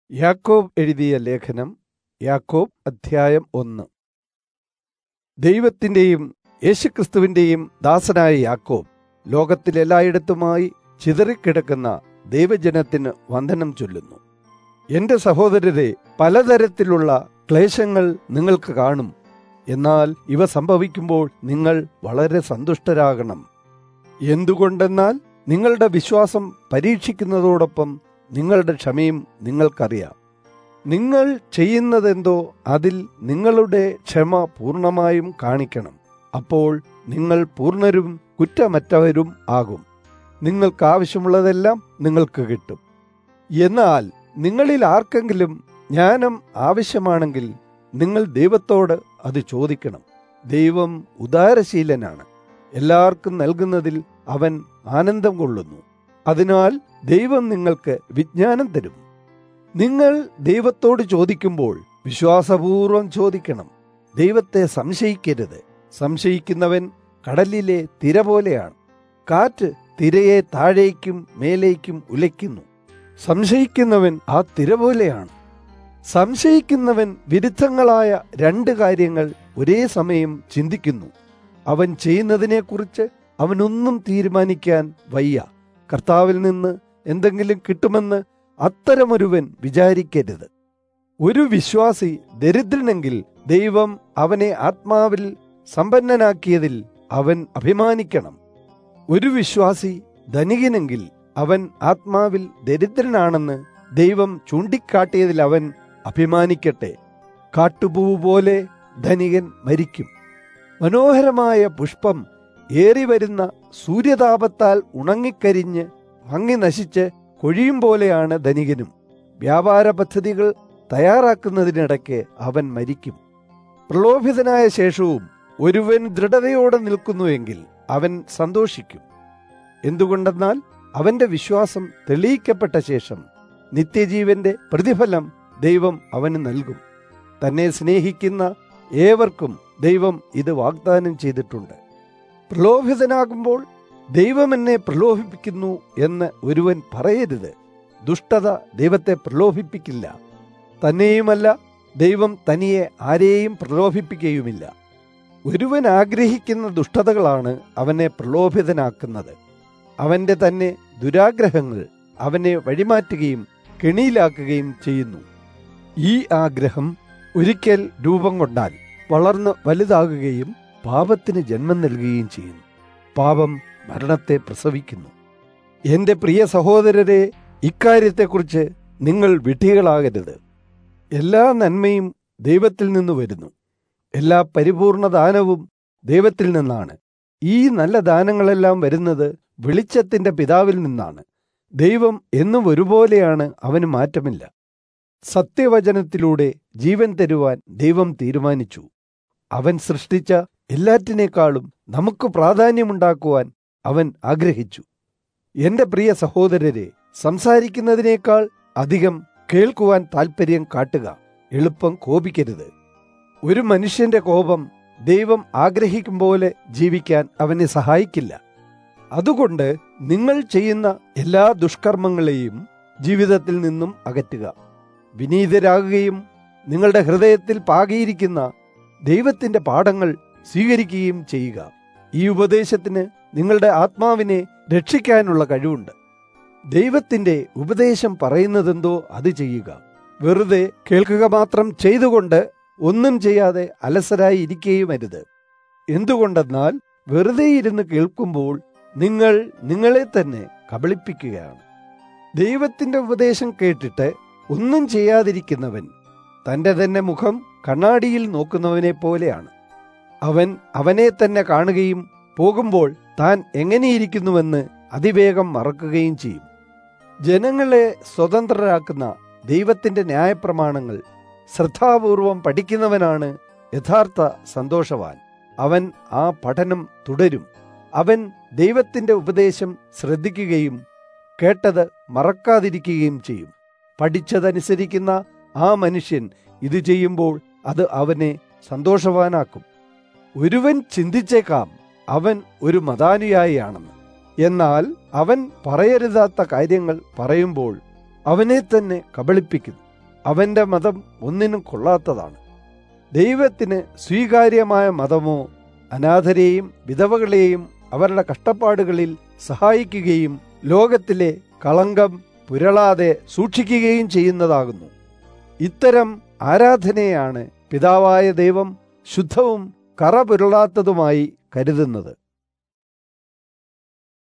യാക്കോബ് എഴുതിയ ലേഖനം യാക്കോബ് അധ്യായം ഒന്ന് ദൈവത്തിന്റെയും യേശുക്രിസ്തുവിന്റെയും ദാസനായ യാക്കോബ് ലോകത്തിലെല്ലായിടത്തുമായി ചിതറിക്കിടക്കുന്ന ദൈവജനത്തിന് വന്ദനം ചൊല്ലുന്നു എന്റെ സഹോദരരെ പലതരത്തിലുള്ള ക്ലേശങ്ങൾ നിങ്ങൾക്ക് കാണും എന്നാൽ ഇവ സംഭവിക്കുമ്പോൾ നിങ്ങൾ വളരെ സന്തുഷ്ടരാകണം എന്തുകൊണ്ടെന്നാൽ നിങ്ങളുടെ വിശ്വാസം പരീക്ഷിക്കുന്നതോടൊപ്പം നിങ്ങളുടെ ക്ഷമയും നിങ്ങൾക്കറിയാം നിങ്ങൾ ചെയ്യുന്നതെന്തോ അതിൽ നിങ്ങളുടെ ക്ഷമ പൂർണ്ണമായും കാണിക്കണം അപ്പോൾ നിങ്ങൾ പൂർണ്ണരും കുറ്റമറ്റവരും ആകും നിങ്ങൾക്ക് ആവശ്യമുള്ളതെല്ലാം നിങ്ങൾക്ക് കിട്ടും എന്നാൽ നിങ്ങളിൽ ആർക്കെങ്കിലും ജ്ഞാനം ആവശ്യമാണെങ്കിൽ നിങ്ങൾ ദൈവത്തോട് അത് ചോദിക്കണം ദൈവം ഉദാരശീലനാണ് എല്ലാവർക്കും നൽകുന്നതിൽ അവൻ ആനന്ദം കൊള്ളുന്നു അതിനാൽ ദൈവം നിങ്ങൾക്ക് വിജ്ഞാനം തരും നിങ്ങൾ ദൈവത്തോട് ചോദിക്കുമ്പോൾ വിശ്വാസപൂർവം ചോദിക്കണം ദൈവത്തെ സംശയിക്കരുത് സംശയിക്കുന്നവൻ കടലിലെ തിര പോലെയാണ് കാറ്റ് തിരയെ താഴേക്കും മേലേക്കും ഉലയ്ക്കുന്നു സംശയിക്കുന്നവൻ ആ തിര പോലെയാണ് സംശയിക്കുന്നവൻ വിരുദ്ധങ്ങളായ രണ്ട് കാര്യങ്ങൾ ഒരേ സമയം ചിന്തിക്കുന്നു അവൻ ചെയ്യുന്നതിനെക്കുറിച്ച് അവനൊന്നും തീരുമാനിക്കാൻ വയ്യ കർത്താവിൽ നിന്ന് എന്തെങ്കിലും കിട്ടുമെന്ന് അത്തരമൊരുവൻ വിചാരിക്കരുത് ഒരു വിശ്വാസി ദരിദ്രനെങ്കിൽ ദൈവം അവനെ ആത്മാവിൽ സമ്പന്നനാക്കിയതിൽ അവൻ അഭിമാനിക്കണം ഒരു വിശ്വാസി ധനികനെങ്കിൽ അവൻ ആത്മാവിൽ ദരിദ്രനാണെന്ന് ദൈവം ചൂണ്ടിക്കാട്ടിയതിൽ അവൻ അഭിമാനിക്കട്ടെ കാട്ടുപൂവ് പോലെ ധനികൻ മരിക്കും മനോഹരമായ പുഷ്പം ഏറി വരുന്ന സൂര്യതാപത്താൽ ഉണങ്ങിക്കരിഞ്ഞ് മങ്ങി നശിച്ച് കൊഴിയും പോലെയാണ് ധനികനും വ്യാപാര പദ്ധതികൾ തയ്യാറാക്കുന്നതിനിടയ്ക്ക് അവൻ മരിക്കും പ്രലോഭിതനായ ശേഷവും ഒരുവൻ ദൃഢതയോടെ നിൽക്കുന്നുവെങ്കിൽ അവൻ സന്തോഷിക്കും എന്തുകൊണ്ടെന്നാൽ അവന്റെ വിശ്വാസം തെളിയിക്കപ്പെട്ട ശേഷം നിത്യജീവന്റെ പ്രതിഫലം ദൈവം അവന് നൽകും തന്നെ സ്നേഹിക്കുന്ന ഏവർക്കും ദൈവം ഇത് വാഗ്ദാനം ചെയ്തിട്ടുണ്ട് പ്രലോഭിതനാകുമ്പോൾ ദൈവം എന്നെ പ്രലോഭിപ്പിക്കുന്നു എന്ന് ഒരുവൻ പറയരുത് ദുഷ്ടത ദൈവത്തെ പ്രലോഭിപ്പിക്കില്ല തന്നെയുമല്ല ദൈവം തനിയെ ആരെയും പ്രലോഭിപ്പിക്കുകയുമില്ല ഒരുവൻ ആഗ്രഹിക്കുന്ന ദുഷ്ടതകളാണ് അവനെ പ്രലോഭിതനാക്കുന്നത് അവന്റെ തന്നെ ദുരാഗ്രഹങ്ങൾ അവനെ വഴിമാറ്റുകയും കെണിയിലാക്കുകയും ചെയ്യുന്നു ഈ ആഗ്രഹം ഒരിക്കൽ രൂപം കൊണ്ടാൽ വളർന്ന് വലുതാകുകയും പാപത്തിന് ജന്മം നൽകുകയും ചെയ്യുന്നു പാപം മരണത്തെ പ്രസവിക്കുന്നു എന്റെ പ്രിയ സഹോദരരെ ഇക്കാര്യത്തെക്കുറിച്ച് നിങ്ങൾ വിഡ്ഢികളാകരുത് എല്ലാ നന്മയും ദൈവത്തിൽ നിന്ന് വരുന്നു എല്ലാ പരിപൂർണ ദാനവും ദൈവത്തിൽ നിന്നാണ് ഈ നല്ല ദാനങ്ങളെല്ലാം വരുന്നത് വെളിച്ചത്തിന്റെ പിതാവിൽ നിന്നാണ് ദൈവം എന്നും ഒരുപോലെയാണ് അവന് മാറ്റമില്ല സത്യവചനത്തിലൂടെ ജീവൻ തരുവാൻ ദൈവം തീരുമാനിച്ചു അവൻ സൃഷ്ടിച്ച എല്ലാറ്റിനേക്കാളും നമുക്ക് പ്രാധാന്യമുണ്ടാക്കുവാൻ അവൻ ആഗ്രഹിച്ചു എന്റെ പ്രിയ സഹോദരരെ സംസാരിക്കുന്നതിനേക്കാൾ അധികം കേൾക്കുവാൻ താൽപ്പര്യം കാട്ടുക എളുപ്പം കോപിക്കരുത് ഒരു മനുഷ്യന്റെ കോപം ദൈവം ആഗ്രഹിക്കും പോലെ ജീവിക്കാൻ അവനെ സഹായിക്കില്ല അതുകൊണ്ട് നിങ്ങൾ ചെയ്യുന്ന എല്ലാ ദുഷ്കർമ്മങ്ങളെയും ജീവിതത്തിൽ നിന്നും അകറ്റുക വിനീതരാകുകയും നിങ്ങളുടെ ഹൃദയത്തിൽ പാകിയിരിക്കുന്ന ദൈവത്തിന്റെ പാഠങ്ങൾ സ്വീകരിക്കുകയും ചെയ്യുക ഈ ഉപദേശത്തിന് നിങ്ങളുടെ ആത്മാവിനെ രക്ഷിക്കാനുള്ള കഴിവുണ്ട് ദൈവത്തിന്റെ ഉപദേശം പറയുന്നതെന്തോ അത് ചെയ്യുക വെറുതെ കേൾക്കുക മാത്രം ചെയ്തുകൊണ്ട് ഒന്നും ചെയ്യാതെ അലസരായി ഇരിക്കുകയുമരുത് എന്തുകൊണ്ടെന്നാൽ വെറുതെ ഇരുന്ന് കേൾക്കുമ്പോൾ നിങ്ങൾ നിങ്ങളെ തന്നെ കബളിപ്പിക്കുകയാണ് ദൈവത്തിന്റെ ഉപദേശം കേട്ടിട്ട് ഒന്നും ചെയ്യാതിരിക്കുന്നവൻ തന്റെ തന്നെ മുഖം കണ്ണാടിയിൽ നോക്കുന്നവനെ പോലെയാണ് അവൻ അവനെ തന്നെ കാണുകയും പോകുമ്പോൾ താൻ എങ്ങനെയിരിക്കുന്നുവെന്ന് അതിവേഗം മറക്കുകയും ചെയ്യും ജനങ്ങളെ സ്വതന്ത്രരാക്കുന്ന ദൈവത്തിന്റെ ന്യായപ്രമാണങ്ങൾ ശ്രദ്ധാപൂർവം പഠിക്കുന്നവനാണ് യഥാർത്ഥ സന്തോഷവാൻ അവൻ ആ പഠനം തുടരും അവൻ ദൈവത്തിന്റെ ഉപദേശം ശ്രദ്ധിക്കുകയും കേട്ടത് മറക്കാതിരിക്കുകയും ചെയ്യും പഠിച്ചതനുസരിക്കുന്ന ആ മനുഷ്യൻ ഇത് ചെയ്യുമ്പോൾ അത് അവനെ സന്തോഷവാനാക്കും ഒരുവൻ ചിന്തിച്ചേക്കാം അവൻ ഒരു മതാനുയായിയാണെന്ന് എന്നാൽ അവൻ പറയരുതാത്ത കാര്യങ്ങൾ പറയുമ്പോൾ അവനെ തന്നെ കബളിപ്പിക്കുന്നു അവന്റെ മതം ഒന്നിനും കൊള്ളാത്തതാണ് ദൈവത്തിന് സ്വീകാര്യമായ മതമോ അനാഥരെയും വിധവകളെയും അവരുടെ കഷ്ടപ്പാടുകളിൽ സഹായിക്കുകയും ലോകത്തിലെ കളങ്കം പുരളാതെ സൂക്ഷിക്കുകയും ചെയ്യുന്നതാകുന്നു ഇത്തരം ആരാധനയാണ് പിതാവായ ദൈവം ശുദ്ധവും കറ പുരളാത്തതുമായി കരുതുന്നത്